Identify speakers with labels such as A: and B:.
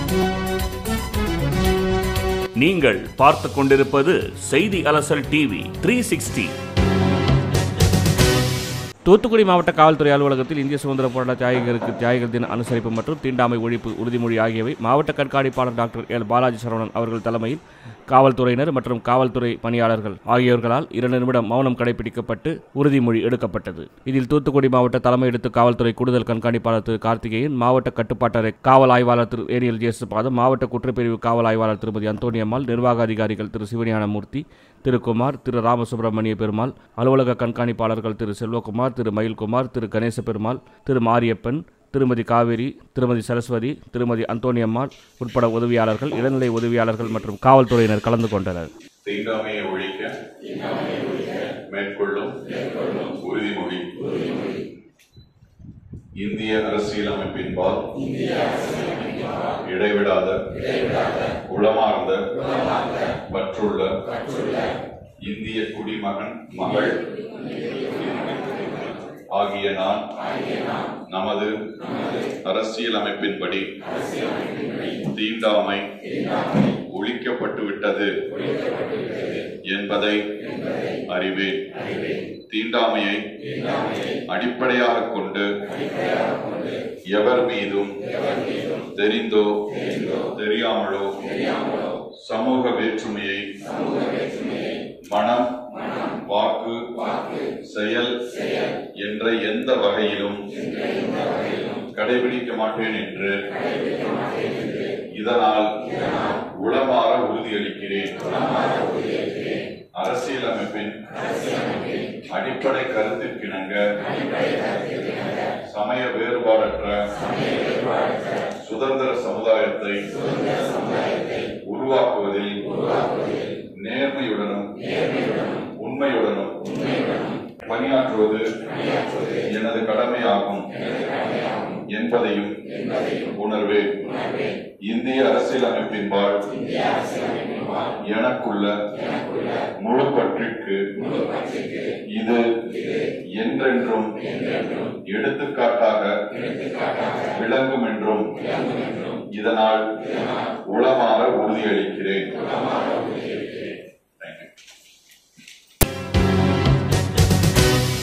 A: நீங்கள் பார்த்துக் கொண்டிருப்பது செய்தி அலசல் டிவி த்ரீ சிக்ஸ்டி தூத்துக்குடி மாவட்ட காவல்துறை அலுவலகத்தில் இந்திய சுதந்திர போராட்ட தியாகிகளுக்கு தியாகிகள் தின அனுசரிப்பு மற்றும் தீண்டாமை ஒழிப்பு உறுதிமொழி ஆகியவை மாவட்ட கண்காணிப்பாளர் டாக்டர் எல் பாலாஜி சரவணன் அவர்கள் தலைமையில் காவல்துறையினர் மற்றும் காவல்துறை பணியாளர்கள் ஆகியோர்களால் இரண்டு நிமிடம் மௌனம் கடைபிடிக்கப்பட்டு உறுதிமொழி எடுக்கப்பட்டது இதில் தூத்துக்குடி மாவட்ட தலைமை எடுத்து காவல்துறை கூடுதல் கண்காணிப்பாளர் திரு கார்த்திகேயன் மாவட்ட கட்டுப்பாட்டறை காவல் ஆய்வாளர் திரு ஏரியல் ஜேசுபாதம் மாவட்ட குற்றப்பிரிவு காவல் ஆய்வாளர் திருமதி அந்தோணியம்மாள் நிர்வாக அதிகாரிகள் திரு சிவஞானமூர்த்தி திரு குமார் திரு ராமசுப்பிரமணிய பெருமாள் அலுவலக கண்காணிப்பாளர்கள் திரு செல்வகுமார் திரு மயில்குமார் திரு கணேச பெருமாள் திரு மாரியப்பன் திருமதி காவேரி திருமதி சரஸ்வதி திருமதி அந்தோணியம்மாள் உட்பட உதவியாளர்கள் இளநிலை உதவியாளர்கள் மற்றும் காவல்துறையினர் கலந்து கொண்டனர்
B: தீண்டாமையை ஒழிக்க மேற்கொள்ளும் உறுதிமொழி இந்திய அரசியலமைப்பின்பால் இடைவிடாத உளமார்ந்த பற்றுள்ள இந்திய குடிமகன் மகள் ஆகிய நான் நமது அரசியலமைப்பின்படி தீண்டாமை ஒழிக்கப்பட்டு விட்டது என்பதை அறிவேன் தீண்டாமையை அடிப்படையாக கொண்டு எவர் மீதும் தெரிந்தோ தெரியாமலோ சமூக வேற்றுமையை மனம் வாக்கு செயல் என்ற எந்த வகையிலும் கடைபிடிக்க மாட்டேன் என்று இதனால் உளமாற உறுதியளிக்கிறேன் அரசியலமைப்பின் அடிப்படை கருத்திற்கிணங்க சமய வேறுபாடற்ற சுதந்திர சமுதாயத்தை உருவாக்குவதில் நேர்மையுடனும் உண்மையுடனும் பணியாற்றுவது எனது கடமையாகும் என்பதையும் உணர்வேன் இந்திய அரசியலமைப்பின்பால் எனக்குள்ள முழு பற்றிற்கு இது என்றென்றும் எடுத்துக்காட்டாக விளங்கும் என்றும் இதனால் உளமாற உறுதியளிக்கிறேன்